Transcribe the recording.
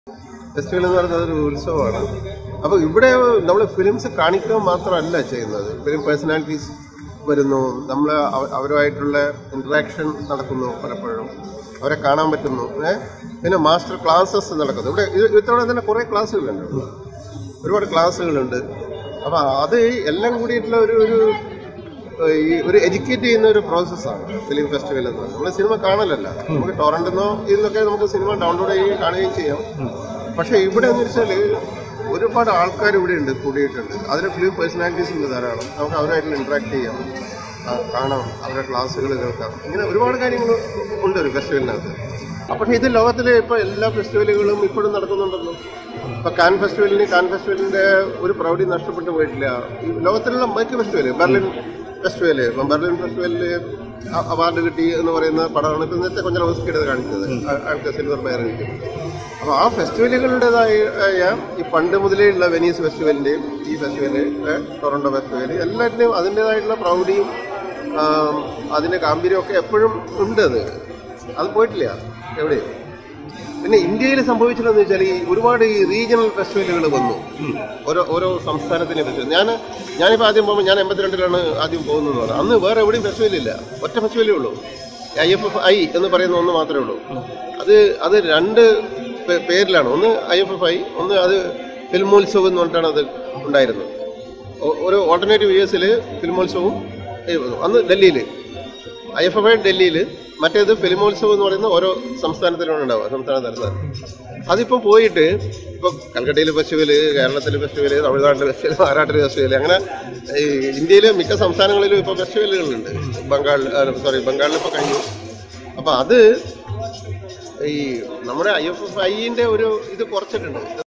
Festival എന്ന് പറയുന്നത് ഒരു ഉത്സവമാണ് അപ്പോൾ ഇവിടെ നമ്മൾ ഫിലിംസ് കാണിക്കുക മാത്രമല്ല ചെയ്യുന്നത് ഫിലിം പേഴ്സണാലിറ്റീസ് വരുന്നു നമ്മൾ അവരുമായിട്ടുള്ള ഇൻട്രാക്ഷൻ നടക്കുന്നു പലപ്പോഴും അവരെ കാണാൻ പറ്റുന്നു ഏ? പിന്നെ മാസ്റ്റർ ക്ലാസ്സസ് നടക്കുന്നു ഇവിടെ ഇത് ഇത്തവണ തന്നെ കുറേ ക്ലാസ്സുകളുണ്ട് ഒരുപാട് ക്ലാസ്സുകളുണ്ട് അപ്പോൾ അത് എല്ലാം കൂടിയിട്ടുള്ള ഒരു ഒരു ഏഹ്, ഈ ഒരു എഡ്യൂക്കേറ്റ് ചെയ്യുന്ന ഒരു പ്രോസസ്സാണ് ഫിലിം ഫെസ്റ്റിവൽ എന്ന് പറയുന്നത് നമ്മൾ സിനിമ കാണലല്ല നമുക്ക് ടൊറന്റിന്നോ ഇതിലൊക്കെ നമുക്ക് സിനിമ ഡൗൺലോഡ് ചെയ്യുകയും കാണുകയും ചെയ്യാം പക്ഷേ ഇവിടെ എന്ന് വെച്ചാൽ ഒരുപാട് ആൾക്കാർ ഇവിടെ ഉണ്ട് കൂടിയിട്ടുണ്ട് അതിന് ഫിലിം പേഴ്സണാലിറ്റീസ് ഉണ്ട് ധാരാളം നമുക്ക് അവരായിട്ട് ഇന്ററാക്ട് ചെയ്യാം ആ, കാണാം അവരുടെ ക്ലാസ്സുകൾ കേൾക്കാം ഇങ്ങനെ ഒരുപാട് കാര്യങ്ങൾ ഉണ്ട് ഒരു ഫെസ്റ്റിവലിനകത്ത് പക്ഷേ ഇത് ലോകത്തിലെ ഇപ്പോൾ എല്ലാ ഫെസ്റ്റിവലുകളും ഇപ്പോഴും നടക്കുന്നുണ്ടല്ലോ ഇപ്പൊ കാൻ ഫെസ്റ്റിവലിന് കാൻ ഫെസ്റ്റിവലിന്റെ ഒരു പ്രൗഢി നഷ്ടപ്പെട്ടു പോയിട്ടില്ല ഈ ലോകത്തിലുള്ള മറ്റ് ഫെസ്റ്റിവല് ബെർലിൻ ഫെസ്റ്റിവല് ഇപ്പം ബെർലിൻ ഫെസ്റ്റിവലില് അ- അവാർഡ് കിട്ടി എന്ന് പറയുന്ന പടമാണ് ഇപ്പം ഇന്നത്തെ കൊഞ്ചം റോസ്കിയുടെ കാണിച്ചത് ആ- ആൾക്ക് സിൽവർ ബയർ കിട്ടി അപ്പോൾ ആ ഫെസ്റ്റിവലുകളുടേതായ ആയ ഈ പണ്ട് മുതലേ ഉള്ള വെനീസ് ഫെസ്റ്റിവലിന്റെയും ഈ ഫെസ്റ്റിവല് ഏ, ടൊറന്റോ ഫെസ്റ്റിവല് എല്ലാറ്റിനും അതിൻ്റെതായിട്ടുള്ള പ്രൗഢിയും ആം, അതിന്റെ ഗാംഭീര്യമൊക്കെ എപ്പോഴും ഉണ്ട് അത് അത് പോയിട്ടില്ല എവിടെയും പിന്നെ ഇന്ത്യയിൽ സംഭവിച്ചില്ലെന്ന് വെച്ചാൽ ഈ ഒരുപാട് ഈ റീജിയണൽ ഫെസ്റ്റിവലുകൾ വന്നു ഓരോ ഓരോ സംസ്ഥാനത്തിനെ ഫെസ്റ്റിവൽ ഞാൻ ഞാനിപ്പോൾ ആദ്യം പോകുമ്പോൾ ഞാൻ എൺപത്തിരണ്ടിലാണ് ആദ്യം പോകുന്നത് എന്ന് പറഞ്ഞു. അന്ന് വേറെ എവിടെയും ഫെസ്റ്റിവൽ ഇല്ല ഒറ്റ ഫെസ്റ്റിവലേ ഉള്ളൂ ഐ എഫ് എഫ് ഐ എന്ന് പറയുന്ന ഒന്ന് മാത്രമേ ഉള്ളൂ അത് അത് രണ്ട് പേ- പേരിലാണ് ഒന്ന് ഐ എഫ് എഫ് ഐ ഒന്ന് അത് ഫിൽമോത്സവം എന്ന് പറഞ്ഞിട്ടാണ് അത് ഉണ്ടായിരുന്നത് ഒ- ഒരു ഓൾട്ടർനേറ്റീവ് ഇയേഴ്സിൽ ഫിൽമോത്സവവും ഏ, അന്ന് ഡൽഹിയിൽ ഐ എഫ് എഫ് ഐ ഡൽഹിയിൽ മറ്റേത് ഫിലിമോത്സവം എന്ന് പറയുന്ന ഓരോ സംസ്ഥാനത്തിലാണ് ഉണ്ടാവുക സംസ്ഥാന തലത്തിൽ അതിപ്പോൾ പോയിട്ട് ഇപ്പോൾ കൽക്കട്ടയിലെ ഫെസ്റ്റിവല് കേരളത്തിലെ ഫെസ്റ്റിവല് തമിഴ്നാട്ടിലെ ഫെസ്റ്റിവൽ മഹാരാഷ്ട്ര ഫെസ്റ്റിവൽ അങ്ങനെ ഈ ഇന്ത്യയിലെ മിക്ക സംസ്ഥാനങ്ങളിലും ഇപ്പോൾ ഫെസ്റ്റിവലുകളുണ്ട് ബംഗാൾ സോറി ബംഗാളിൽ ഇപ്പോൾ കഴിഞ്ഞു അപ്പോൾ അത് ഈ നമ്മുടെ ഐ എഫ് എഫ് ഐൻ്റെ ഒരു ഇത് കുറച്ചിട്ടുണ്ട്